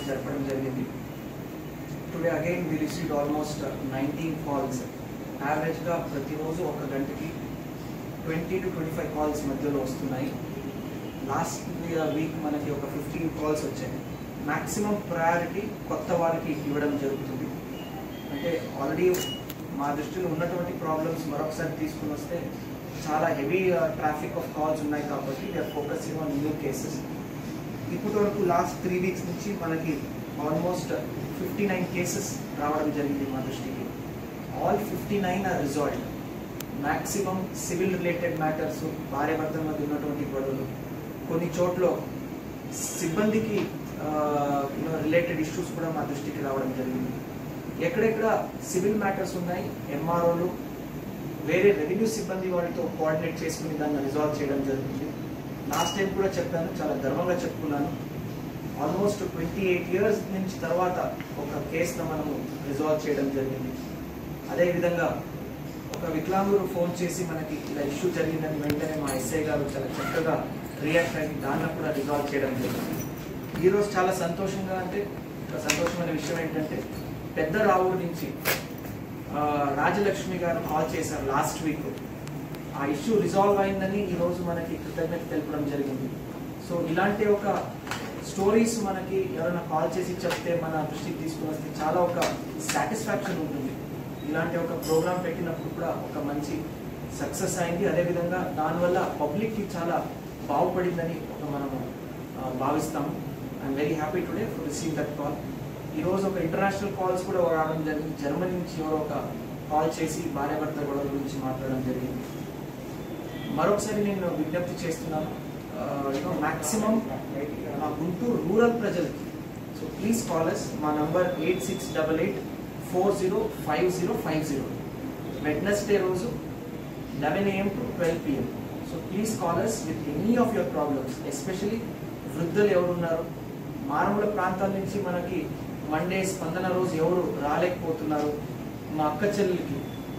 జరపడం జరిగింది today again we received almost nineteen calls యావరేజ్గా ప్రతిరోజు ఒక గంటకి twenty to twenty five calls మధ్యలో వస్తున్నాయి లాస్ట్ వీక్ మనకి ఒక ఫిఫ్టీన్ కాల్స్ వచ్చాయి మ్యాక్సిమం ప్రయారిటీ కొత్త వారికి ఇవ్వడం జరుగుతుంది అంటే ఆల్రెడీ మా దృష్టిలో ఉన్నటువంటి ప్రాబ్లమ్స్ మరొకసారి తీసుకుని వస్తే చాలా హెవీ ట్రాఫిక్ ఆఫ్ కాల్స్ ఉన్నాయి కాబట్టి we're focusing on new cases ఇప్పటి వరకు లాస్ట్ త్రీ వీక్స్ నుంచి మనకి ఆల్మోస్ట్ ఫిఫ్టీ నైన్ కేసెస్ రావడం జరిగింది మా దృష్టికి all fifty nine are resolved maximum civil related matters భార్య భర్తల మధ్య ఉన్నటువంటి గొడవలు కొన్ని చోట్ల సిబ్బందికి యూనో రిలేటెడ్ ఇష్యూస్ కూడా మా దృష్టికి రావడం జరిగింది ఎక్కడెక్కడ సివిల్ మ్యాటర్స్ ఉన్నాయి ఎంఆర్ఓలు వేరే రెవెన్యూ సిబ్బంది వాళ్ళతో కోఆర్డినేట్ చేసుకుని దాన్ని రిజాల్వ్ చేయడం జరుగుతుంది లాస్ట్ టైం కూడా చెప్పాను చాలా గర్వంగా చెప్పుకున్నాను ఆల్మోస్ట్ ట్వంటీ ఎయిట్ ఇయర్స్ నుంచి తర్వాత ఒక కేసును మనము రిజాల్వ్ చేయడం జరిగింది అదేవిధంగా ఒక వికలాంగుడు ఫోన్ చేసి మనకి ఇలా ఇష్యూ జరిగిందని వెంటనే మా ఎస్ఐ గారు చాలా చక్కగా రియాక్ట్ అయ్యి దాన్ని కూడా రిజాల్వ్ చేయడం జరిగింది ఈరోజు చాలా సంతోషంగా అంటే ఒక సంతోషమైన విషయం ఏంటంటే పెద్ద రావుడు నుంచి ఆ, రాజలక్ష్మి గారు కాల్ చేశారు లాస్ట్ వీక్ ఆ ఇష్యూ రిజాల్వ్ అయిందని ఈ రోజు మనకి కృతజ్ఞత తెలపడం జరిగింది సో ఇలాంటి ఒక స్టోరీస్ మనకి ఎవరైనా కాల్ చేసి చెప్తే మన దృష్టికి తీసుకుని వస్తే చాలా ఒక సాటిస్ఫాక్షన్ ఉంటుంది ఇలాంటి ఒక ప్రోగ్రామ్ పెట్టినప్పుడు కూడా ఒక మంచి సక్సెస్ అయింది అదేవిధంగా దానివల్ల పబ్లిక్కి చాలా బాగుపడిందని ఒక మనము ఆ, భావిస్తాము I'm very happy today for receive that call ఈ రోజు ఒక ఇంటర్నేషనల్ కాల్స్ కూడా రావడం జరిగింది జర్మనీ నుంచి ఎవరో ఒక కాల్ చేసి భార్యాభర్త గొడవల గురించి మాట్లాడడం జరిగింది మరొకసారి నేను విజ్ఞప్తి చేస్తున్నాను యూనో మాక్సిమం మా గుంటూరు రూరల్ ప్రజలకి సో ప్లీజ్ కాలర్స్ మా number eight six double eight four zero five zero five zero Wednesday రోజు eleven AM to twelve PM so please callers with any of your problems especially వృద్ధులు ఎవరున్నారు మారుమూల ప్రాంతాల నుంచి మనకి మండే స్పందన రోజు ఎవరు రాలేకపోతున్నారు మా అక్క చెల్లెలకి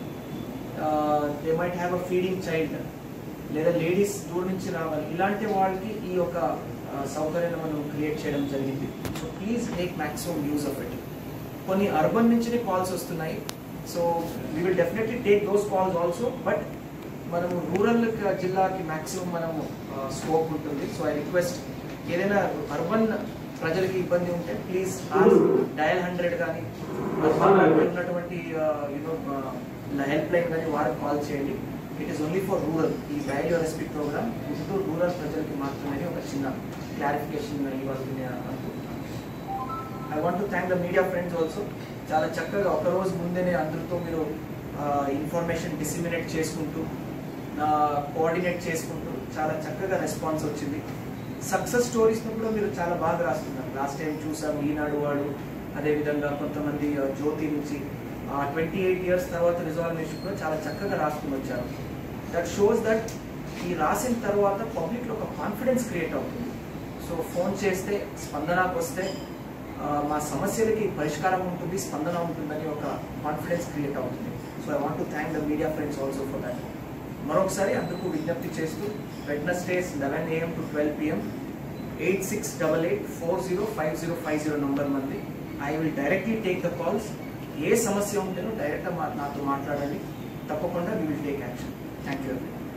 they might have a feeding child లేదా లేడీస్ దూరం నుంచి రావాలి ఇలాంటి వాళ్ళకి ఈ యొక్క ఆ, సౌకర్యాన్ని మనం క్రియేట్ చేయడం జరిగింది so please make maximum use of it కొన్ని అర్బన్ నుంచి కాల్స్ వస్తున్నాయి so we will definitely take those calls also but మనము రూరల్ జిల్లాకి మ్యాక్సిమం మనము స్కోప్ ఉంటుంది సో ఐ రిక్వెస్ట్ ఏదైనా అర్బన్ ప్రజలకి ఇబ్బంది ఉంటే ప్లీజ్ డయల్ హండ్రెడ్ కానీ ఉన్నటువంటి యూనో హెల్ప్ లైన్ కానీ వారికి కాల్ చేయండి it is only for rural ఈ value respect program Guntur rural ప్రజలకి మాత్రమే ఒక చిన్న క్లారిఫికేషన్ ఇవ్వాలని నేను అనుకుంటున్నాను I want to thank the media friends also చాలా చక్కగా ఒక రోజు ముందేనే అందరితో మీరు ఇన్ఫర్మేషన్ డిసిమినేట్ చేసుకుంటూ కోఆర్డినేట్ చేసుకుంటూ చాలా చక్కగా రెస్పాన్స్ వచ్చింది సక్సెస్ స్టోరీస్ కూడా మీరు చాలా బాగా రాస్తున్నారు లాస్ట్ టైం చూసాం ఈనాడు వాడు అదేవిధంగా కొంతమంది ఆ, జ్యోతి నుంచి ట్వంటీ ఎయిట్ ఇయర్స్ తర్వాత రిజాల్వేషన్ కూడా చాలా చక్కగా రాసుకుని వచ్చారు దట్ షోస్ దట్ ఈ రాసిన తర్వాత పబ్లిక్లో ఒక కాన్ఫిడెన్స్ క్రియేట్ అవుతుంది సో ఫోన్ చేస్తే స్పందనకు వస్తే ఆ, మా సమస్యలకి పరిష్కారం ఉంటుంది స్పందన ఉంటుందని ఒక కాన్ఫిడెన్స్ క్రియేట్ అవుతుంది so I want to thank the media friends also for that మరొకసారి అందుకు విజ్ఞప్తి చేస్తూ Wednesdays eleven AM to twelve PM eight six double eight four zero five zero five zero number మంది I will directly take the calls ఏ సమస్య ఉంటేనో డైరెక్ట్గా మా నాతో మాట్లాడండి తప్పకుండా we will take action thank you